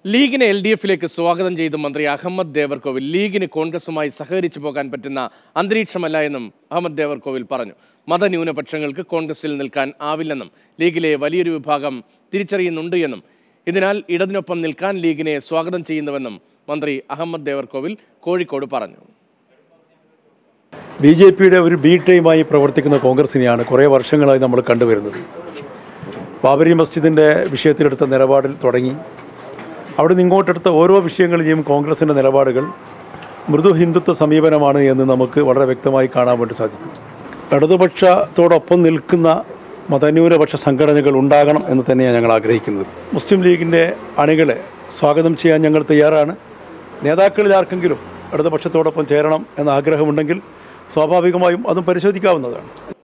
ലീഗിനെ L D എഫിലേക്ക് സ്വാഗതം ചെയ്ത മന്ത്രി അഹമ്മദ് ദേവർകോവിൽ ലീഗിന് കോൺഗ്രസുമായി സഹകരിച്ചു പോകാൻ പറ്റുന്ന അന്തരീക്ഷമല്ല എന്നും അഹമ്മദ് ദേവർകോവിൽ പറഞ്ഞു മതന്യൂനപക്ഷങ്ങൾക്ക് കോൺഗ്രസിൽ നിൽക്കാൻ ആവില്ലെന്നും ലീഗിലെ വലിയൊരു വിഭാഗം തിരിച്ചറിയുന്നുണ്ട് എന്നും ഇതിനാൽ ഇടതിനൊപ്പം നിൽക്കാൻ ലീഗിനെ സ്വാഗതം ചെയ്യുന്നുവെന്നും മന്ത്രി അഹമ്മദ് ദേവർകോവിൽ കോഴിക്കോട് പറഞ്ഞു ബി ജെ പിയുടെ ഒരു ബി ടീമായി പ്രവർത്തിക്കുന്ന കോൺഗ്രസിനെയാണ് കുറേ വർഷങ്ങളായി നമ്മൾ കണ്ടുവരുന്നത് ബാബരി മസ്ജിദിൻ്റെ വിഷയത്തിലെടുത്ത നിലപാടിൽ തുടങ്ങി അവിടെ നിന്ന് ഇങ്ങോട്ടെടുത്ത ഓരോ വിഷയങ്ങളിലെയും കോൺഗ്രസിൻ്റെ നിലപാടുകൾ മൃദു ഹിന്ദുത്വ സമീപനമാണ് എന്ന് നമുക്ക് വളരെ വ്യക്തമായി കാണാൻ വേണ്ടി സാധിക്കും ഇടതുപക്ഷത്തോടൊപ്പം നിൽക്കുന്ന മതന്യൂനപക്ഷ സംഘടനകൾ ഉണ്ടാകണം എന്ന് തന്നെയാണ് ഞങ്ങൾ ആഗ്രഹിക്കുന്നത് മുസ്ലിം ലീഗിൻ്റെ അണികളെ സ്വാഗതം ചെയ്യാൻ ഞങ്ങൾ തയ്യാറാണ് നേതാക്കളിൽ ആർക്കെങ്കിലും ഇടതുപക്ഷത്തോടൊപ്പം ചേരണം എന്ന ആഗ്രഹമുണ്ടെങ്കിൽ സ്വാഭാവികമായും അതും പരിശോധിക്കാവുന്നതാണ്